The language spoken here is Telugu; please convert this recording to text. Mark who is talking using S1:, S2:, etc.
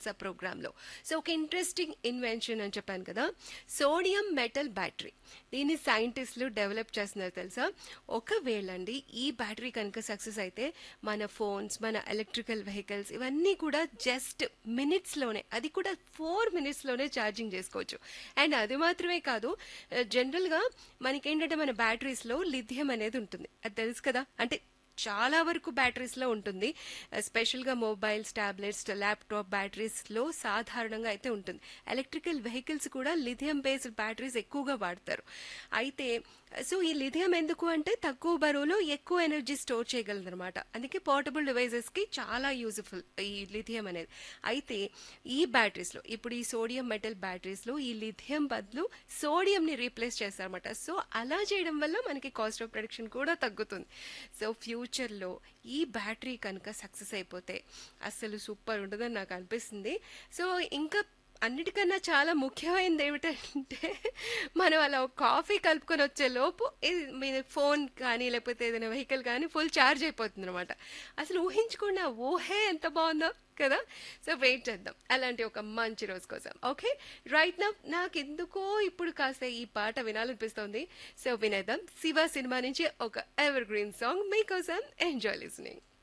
S1: తెలుసా ప్రోగ్రాంలో సో ఒక ఇంట్రెస్టింగ్ ఇన్వెన్షన్ అని చెప్పాను కదా సోడియం మెటల్ బ్యాటరీ దీన్ని సైంటిస్టులు డెవలప్ చేస్తున్నారు తెలుసా ఒకవేళ అండి ఈ బ్యాటరీ కనుక సక్సెస్ అయితే మన ఫోన్స్ మన ఎలక్ట్రికల్ వెహికల్స్ ఇవన్నీ కూడా జస్ట్ మినిట్స్లోనే అది కూడా ఫోర్ మినిట్స్లోనే ఛార్జింగ్ చేసుకోవచ్చు అండ్ అది మాత్రమే కాదు జనరల్గా మనకేంటంటే మన బ్యాటరీస్లో లిథియం అనేది ఉంటుంది అది తెలుసు కదా అంటే చాలా వరకు బ్యాటరీస్లో ఉంటుంది స్పెషల్గా మొబైల్స్ టాబ్లెట్స్ ల్యాప్టాప్ బ్యాటరీస్లో సాధారణంగా అయితే ఉంటుంది ఎలక్ట్రికల్ వెహికల్స్ కూడా లిథియం బేస్డ్ బ్యాటరీస్ ఎక్కువగా వాడతారు అయితే సో ఈ లిథియం ఎందుకు అంటే తక్కువ బరువులో ఎక్కువ ఎనర్జీ స్టోర్ చేయగలదు అనమాట అందుకే పోర్టబుల్ డివైజెస్కి చాలా యూజ్ఫుల్ ఈ లిథియం అనేది అయితే ఈ బ్యాటరీస్లో ఇప్పుడు ఈ సోడియం మెటల్ బ్యాటరీస్లో ఈ లిథియం బదులు సోడియంని రీప్లేస్ చేస్తారన్నమాట సో అలా చేయడం వల్ల మనకి కాస్ట్ ఆఫ్ ప్రొడక్షన్ కూడా తగ్గుతుంది సో ఫ్యూచర్లో ఈ బ్యాటరీ కనుక సక్సెస్ అయిపోతే అసలు సూపర్ ఉంటుందని నాకు అనిపిస్తుంది సో ఇంకా అన్నిటికన్నా చాలా ముఖ్యమైనది ఏమిటంటే మనం అలా ఒక కాఫీ కలుపుకొని వచ్చే లోపు ఇది మీ ఫోన్ కానీ లేకపోతే ఏదైనా వెహికల్ కానీ ఫుల్ ఛార్జ్ అయిపోతుంది అనమాట అసలు ఊహించుకున్న ఊహే ఎంత బాగుందో కదా సో వెయిట్ చేద్దాం అలాంటి ఒక మంచి రోజు కోసం ఓకే రైట్ నా నాకు ఎందుకో ఇప్పుడు కాస్త ఈ పాట వినాలనిపిస్తోంది సో వినేద్దాం శివ సినిమా నుంచి ఒక ఎవర్ గ్రీన్ సాంగ్ మీకోసం ఎంజాయ్ లిస్నింగ్